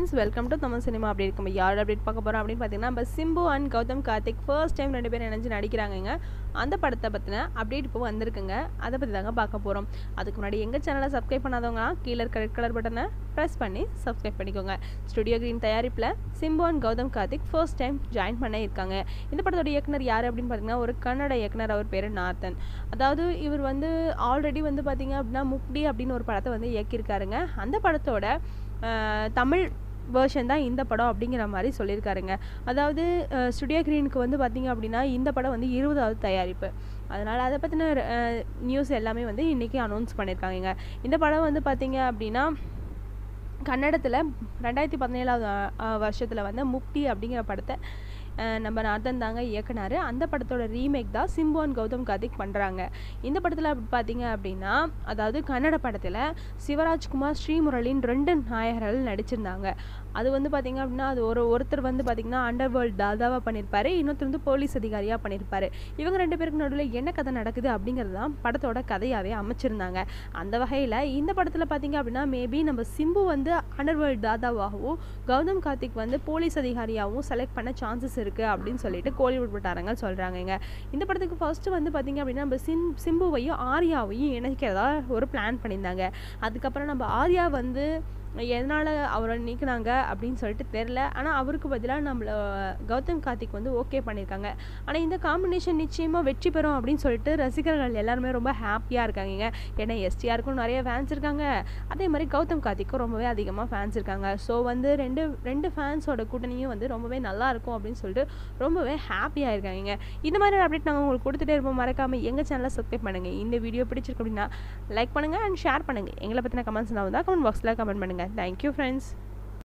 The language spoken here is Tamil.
friends welcome to Tamil cinema அப்படி இருக்கும் யார் அப்டேட் பார்க்க போகிறோம் அப்படின்னு பார்த்தீங்கன்னா நம்ம Simbu and Gautham Karthik first time ரெண்டு பேரும் இணைஞ்சு நடிக்கிறாங்கங்க அந்த படத்தை பற்றின அப்டேட் இப்போ வந்திருக்குங்க அதை பற்றி தாங்க பார்க்க போகிறோம் அதுக்கு முன்னாடி எங்கள் சேனலை சப்ஸ்கிரைப் பண்ணாதவங்களாம் கீழே இருக்க ரெட் கலர் பட்டனை ப்ரெஸ் பண்ணி சப்ஸ்கிரைப் பண்ணிக்கோங்க ஸ்டுடியோ கிரீன் தயாரிப்பில் Simbu and Gautham Karthik first time join பண்ண இருக்காங்க இந்த படத்தோட இயக்குனர் யார் அப்படின்னு பார்த்தீங்கன்னா ஒரு கன்னட இயக்குனர் அவர் பேர் நார்த்தன் அதாவது இவர் வந்து ஆல்ரெடி வந்து பார்த்தீங்க அப்படின்னா முக்டி அப்படின்னு ஒரு படத்தை வந்து இயக்கியிருக்காருங்க அந்த படத்தோட அஹ், தமிழ் வேர்ஷன் தான் இந்த படம் அப்படிங்கிற மாதிரி சொல்லியிருக்காருங்க அதாவது ஸ்டுடியோ கிரீனுக்கு வந்து பார்த்தீங்க அப்படின்னா இந்த படம் வந்து இருபதாவது தயாரிப்பு அதனால் அதை பற்றின நியூஸ் எல்லாமே வந்து இன்றைக்கி அனௌன்ஸ் பண்ணியிருக்காங்க இந்த படம் வந்து பார்த்தீங்க அப்படின்னா கன்னடத்தில் ரெண்டாயிரத்தி பதினேழாவது வருஷத்தில் வந்து முக்தி அப்படிங்கிற படத்தை அஹ், நம்ம நார்த்தன் தாங்க இயக்குனாரு அந்த படத்தோட ரீமேக் தான் சிம்பு அண்ட் கௌதம் கார்த்திக் பண்ணுறாங்க இந்த படத்தில் பார்த்தீங்க அப்படின்னா அதாவது கன்னட படத்தில் சிவராஜ்குமார் ஸ்ரீமுரளின் ரெண்டு நாயகர்கள் நடிச்சிருந்தாங்க அது வந்து பார்த்தீங்க அப்படின்னா அது ஒரு ஒருத்தர் வந்து பார்த்தீங்கன்னா அண்டர் வேர்ல்டு தாதாவாக பண்ணியிருப்பாரு இன்னொருத்தர் வந்து போலீஸ் அதிகாரியாக பண்ணியிருப்பாரு இவங்க ரெண்டு பேருக்கு நடுவில் என்ன கதை நடக்குது அப்படிங்கிறது தான் படத்தோட கதையாகவே அமைச்சிருந்தாங்க அந்த வகையில் இந்த படத்தில் பார்த்தீங்க அப்படின்னா மேபி நம்ம சிம்பு வந்து அண்டர் வேர்ல்டு தாதாவாகவும் கௌதம் கார்த்திக் வந்து போலீஸ் அதிகாரியாகவும் செலக்ட் பண்ண சான்சஸ் இருக்குது அப்படின்னு சொல்லிட்டு கோலிவுட் வட்டாரங்கள் சொல்கிறாங்கங்க இந்த படத்துக்கு ஃபர்ஸ்ட் வந்து பார்த்தீங்க அப்படின்னா நம்ம சிம் சிம்புவையும் ஆர்யாவையும் இணைக்கிறதா ஒரு பிளான் பண்ணியிருந்தாங்க அதுக்கப்புறம் நம்ம ஆர்யா வந்து எதனால் அவரை நீக்கினாங்க அப்படின்னு சொல்லிட்டு தெரில ஆனால் அவருக்கு பதிலாக நம்மள கௌதம் கார்த்திக் வந்து ஓகே பண்ணியிருக்காங்க ஆனால் இந்த காம்பினேஷன் நிச்சயமாக வெற்றி பெறும் அப்படின்னு சொல்லிட்டு ரசிகர்கள் எல்லாருமே ரொம்ப ஹாப்பியாக இருக்காங்க ஏன்னா எஸ்டிஆருக்கும் நிறைய ஃபேன்ஸ் இருக்காங்க அதே மாதிரி கௌதம் கார்த்திக்கும் ரொம்பவே அதிகமாக ஃபேன்ஸ் இருக்காங்க ஸோ வந்து ரெண்டு ரெண்டு ஃபேன்ஸோட கூட்டணியும் வந்து ரொம்பவே நல்லா இருக்கும் அப்படின்னு சொல்லிட்டு ரொம்பவே ஹாப்பியாக இருக்காங்க இந்த மாதிரி அப்டேட் நாங்கள் உங்களுக்கு கொடுத்துட்டே இருப்போம் மறக்காமல் எங்கள் சேனலை சப்ஸ்கிரைப் பண்ணுங்கள் இந்த வீடியோ பிடிச்சிருக்கு அப்படின்னா லைக் பண்ணுங்கள் அண்ட் ஷேர் பண்ணுங்கள் எங்களை பற்றின கமெண்ட்ஸ் நான் வந்தால் கமெண்ட் பாக்ஸில் கமெண்ட் பண்ணுங்கள் தேங்க்யூ ஃப்ரெண்ட்ஸ்